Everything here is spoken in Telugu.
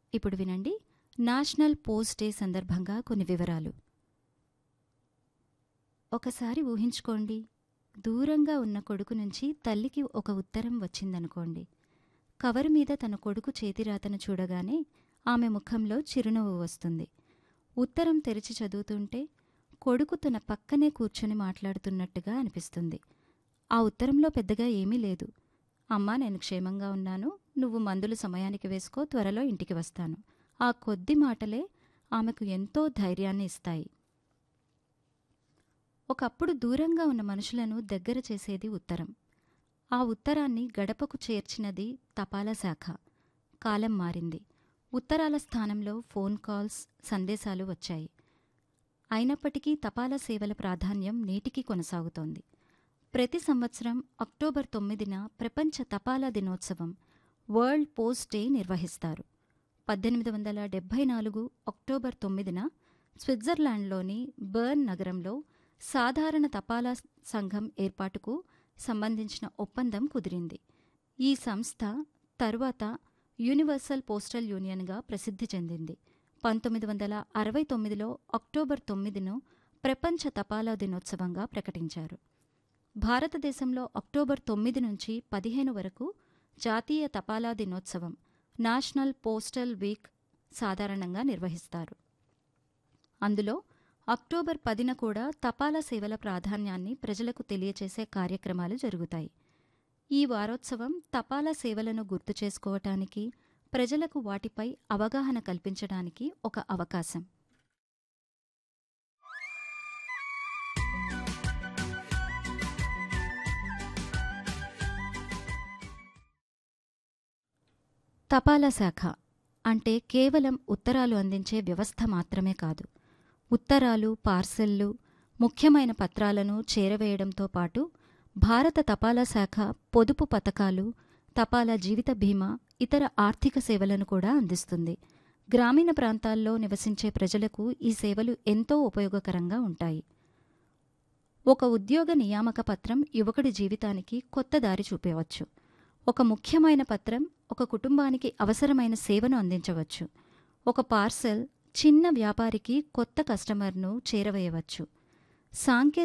ఇప్పుడు వినండి నేషనల్ పోస్ట్ డే సందర్భంగా కొన్ని వివరాలు ఒకసారి ఊహించుకోండి దూరంగా ఉన్న కొడుకు నుంచి తల్లికి ఒక ఉత్తరం వచ్చిందనుకోండి కవరు మీద తన కొడుకు చేతిరాతను చూడగానే ఆమె ముఖంలో చిరునవ్వు వస్తుంది ఉత్తరం తెరిచి చదువుతుంటే కొడుకు తన పక్కనే కూర్చొని మాట్లాడుతున్నట్టుగా అనిపిస్తుంది ఆ ఉత్తరంలో పెద్దగా ఏమీ లేదు అమ్మా నేను క్షేమంగా ఉన్నాను నువ్వు మందులు సమయానికి వేసుకో త్వరలో ఇంటికి వస్తాను ఆ కొద్ది మాటలే ఆమెకు ఎంతో ధైర్యాన్ని ఇస్తాయి ఒకప్పుడు దూరంగా ఉన్న మనుషులను దగ్గర చేసేది ఉత్తరం ఆ ఉత్తరాన్ని గడపకు చేర్చినది తపాలా శాఖ కాలం మారింది ఉత్తరాల స్థానంలో ఫోన్ కాల్స్ సందేశాలు వచ్చాయి అయినప్పటికీ తపాలా సేవల ప్రాధాన్యం నేటికి కొనసాగుతోంది ప్రతి సంవత్సరం అక్టోబర్ తొమ్మిదిన ప్రపంచ తపాలా దినోత్సవం వరల్డ్ పోస్ట్ డే నిర్వహిస్తారు పద్దెనిమిది వందల డెబ్భై నాలుగు అక్టోబర్ తొమ్మిదిన స్విట్జర్లాండ్లోని బర్న్ నగరంలో సాధారణ తపాలా సంఘం ఏర్పాటుకు సంబంధించిన ఒప్పందం కుదిరింది ఈ సంస్థ తరువాత యూనివర్సల్ పోస్టల్ యూనియన్గా ప్రసిద్ధి చెందింది పంతొమ్మిది వందల అరవై తొమ్మిదిలో అక్టోబర్ తొమ్మిదిను ప్రపంచ తపాలా దినోత్సవంగా ప్రకటించారు భారతదేశంలో అక్టోబర్ తొమ్మిది నుంచి పదిహేను వరకు జాతీయ తపాలా దినోత్సవం నేషనల్ పోస్టల్ వీక్ సాధారణంగా నిర్వహిస్తారు అందులో అక్టోబర్ పదిన కూడా తపాలా సేవల ప్రాధాన్యాన్ని ప్రజలకు తెలియచేసే కార్యక్రమాలు జరుగుతాయి ఈ వారోత్సవం తపాలా సేవలను గుర్తు చేసుకోవటానికి ప్రజలకు వాటిపై అవగాహన కల్పించడానికి ఒక అవకాశం తపాలా శాఖ అంటే కేవలం ఉత్తరాలు అందించే వ్యవస్థ మాత్రమే కాదు ఉత్తరాలు పార్సెల్లు ముఖ్యమైన పత్రాలను చేరవేయడంతో పాటు భారత తపాలా శాఖ పొదుపు పథకాలు తపాలా జీవిత బీమా ఇతర ఆర్థిక సేవలను కూడా అందిస్తుంది గ్రామీణ ప్రాంతాల్లో నివసించే ప్రజలకు ఈ సేవలు ఎంతో ఉపయోగకరంగా ఉంటాయి ఒక ఉద్యోగ నియామక పత్రం యువకుడి జీవితానికి కొత్త దారి చూపవచ్చు ఒక ముఖ్యమైన పత్రం ఒక కుటుంబానికి అవసరమైన సేవను అందించవచ్చు ఒక పార్సెల్ చిన్న వ్యాపారికి కొత్త కస్టమర్ను చేరవేయవచ్చు సాంకే